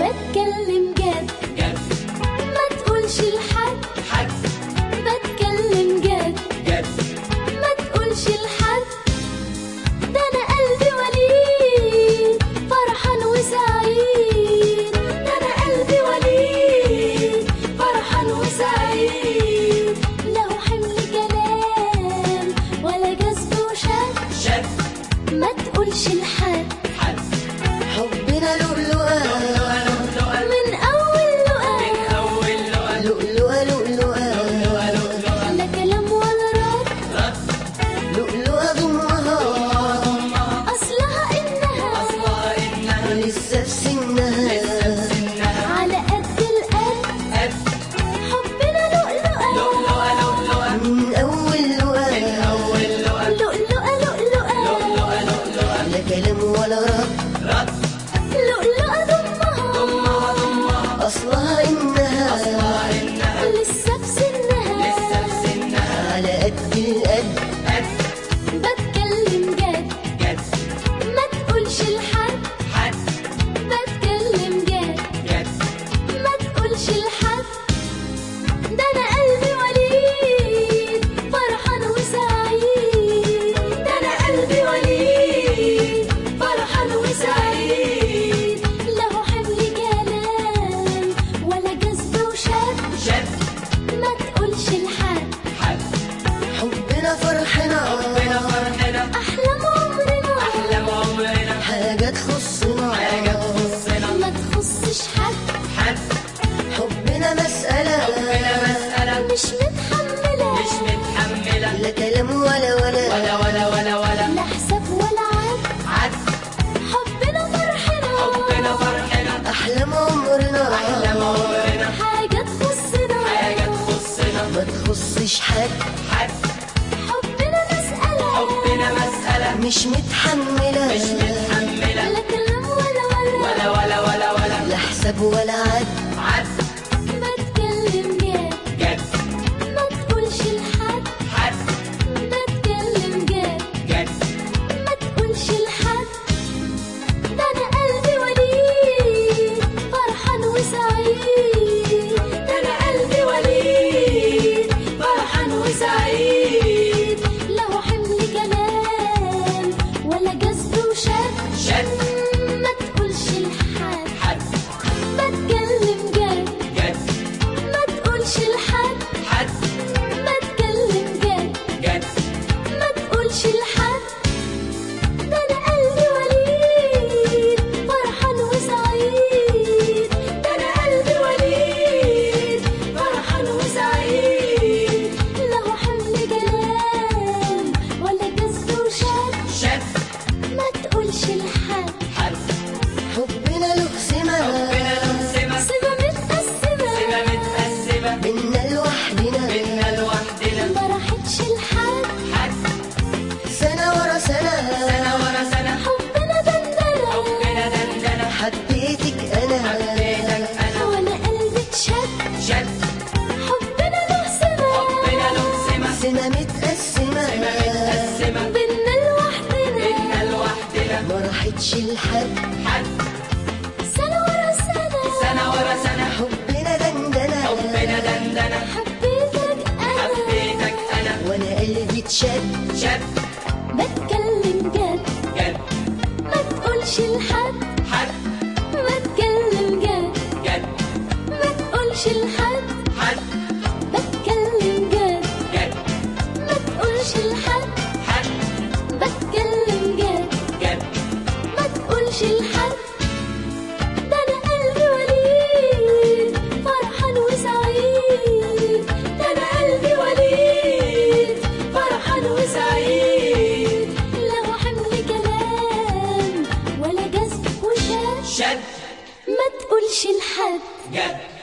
بتكلم جد جد ما تقولش لحد حد بتكلم جد جد ما تقولش لحد ده انا قلبي وليد فرحان وسعيد ده انا قلبي وليد فرحان وسعيد له حمل كلام ولا جذب وشد شد ما تقولش لحد حد حبنا لؤلؤة لؤلؤة لؤلؤة من اول من لقاء أول لؤلؤة لؤلؤة لؤلؤة لؤلؤة لؤلؤة لا كلام ولا رد رد لؤلؤة ضمها ضمها اصلها انها أصلها إنها لسه في سنها إنها على قد القد قد حبنا لؤلؤة لؤلؤة لؤلؤة من أول من لؤلؤة أول لؤلؤة لؤلؤة لؤلؤة لؤلؤة لؤلؤة لا كلام ولا رد رد لؤلؤة ضمها ضمها ضمها أصلها إنها أصلها إنها لسه في سنها لسه في سنها على قد القد قد بتكلم جد جد ما تقولش لحد حد بتكلم جد جد ما تقولش لحد ده انا قلبي وليد فرحان وسعيد ده انا قلبي وليد فرحان وسعيد له حمل كلام ولا جذب وشد شد ما تقولش لحد حد حبنا فرحنا ربنا فرحنا احلام عمرنا أحلام عمرنا حاجة تخصنا حاجة تخصنا ما تخصش حد حد حبنا مسألة ربنا مسألة مش متحمله مش متحملة لا كلام ولا ولا ولا ولا ولا ولا لا حساب ولا عد عد حبنا فرحنا ربنا فرحنا أحلام عمرنا أحلام عمرنا حاجة تخصنا حاجة تخصنا ما تخصش حد حد حبنا مسألة ربنا مسألة مش متحملة مش متحملة لا كلام ولا ولا ولا ولا ولا ولا لا حساب ولا عد عد بتكلم جد جد ما تقولش لحد حد بتكلم جد جد ما تقولش لحد ده انا قلبي وليد فرحان وسعيد ده انا قلبي وليد فرحان وسعيد له حمل كلام ولا جذب وشد شد ما تقولش لحد حد بتكلم جد جد ما تقولش لحد حد بتكلم جد جد ما تقولش لحد ده انا قلبي وليد فرحان وسعيد ده انا قلبي وليد فرحان وسعيد له حمل كلام ولا جذب وشد شد ما تقولش لحد حد حبنا له سمة ربنا له سمة سيبه متقسمة سمة متقسمة منا لوحدنا منا لوحدنا ما راحتش لحد حد سنة ورا سنة سنة ورا سنة حبنا دندنة ربنا دندنة حبيتك أنا حبيتك أنا وانا قلبي اتشد شد حبنا له سمة ربنا له سمة سنة متقسمة سمة متقسمة بينا لوحدنا منا لوحدنا ما راحتش لحد حد سنة ورا سنة سنة ورا سنة حبنا دندنة ربنا دندنة حبيتك أنا حبيتك أنا وأنا قلبي اتشد شد بتكلم جد جد ما تقولش لحد حد بتكلم جد جد ما تقولش لحد حد بتكلم جد جد ما تقولش لحد حد بتكلم جد جد ما تقولش لحد ده انا قلبي وليد فرحان وسعيد ده انا قلبي وليد فرحان وسعيد له حمل كلام ولا جذب وشد شد ما تقولش لحد جد